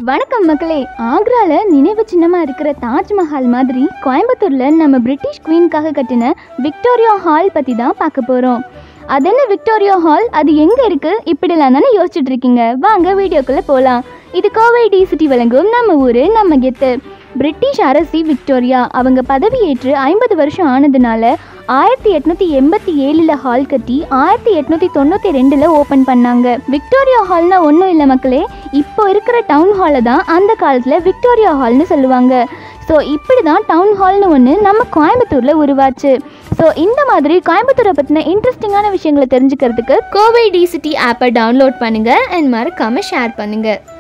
வணக்கம் மக்களே ஆக்ரால நினைவு சின்னமா இருக்கிற தாஜ்மஹால் மாதிரி கோயம்புத்தூர்ல நம்ம பிரிட்டிஷ் குவீனுக்காக கட்டின விக்டோரியா ஹால் பத்தி தான் பார்க்க போறோம் அது என்ன விக்டோரியா ஹால் அது எங்க இருக்கு இப்படிலாம் தானே யோசிச்சுட்டு இருக்கீங்க வாங்க வீடியோக்குள்ள போலாம் இது கோவை டி சிட்டி வழங்கும் நம்ம ஊரு நம்ம கெத்து பிரிட்டிஷ் அரசி விக்டோரியா அவங்க பதவியேற்று ஐம்பது வருஷம் ஆனதுனால ஆயிரத்தி எட்நூத்தி எண்பத்தி ஏழுல ஹால் கட்டி ஆயிரத்தி எட்நூத்தி தொண்ணூத்தி ரெண்டுல ஓபன் பண்ணாங்க விக்டோரியா ஹால்னா ஒன்றும் இல்லை மக்களே இப்போ இருக்கிற டவுன் ஹாலை தான் அந்த காலத்துல விக்டோரியா ஹால்னு சொல்லுவாங்க ஸோ இப்படி தான் டவுன் ஹால்னு ஒன்று நம்ம கோயம்புத்தூரில் உருவாச்சு ஸோ இந்த மாதிரி கோயம்புத்தூரை பற்றின இன்ட்ரெஸ்டிங்கான விஷயங்களை தெரிஞ்சுக்கிறதுக்கு கோவை டி சிட்டி ஆப்பை டவுன்லோட் பண்ணுங்க அண்ட் மறக்காம ஷேர் பண்ணுங்க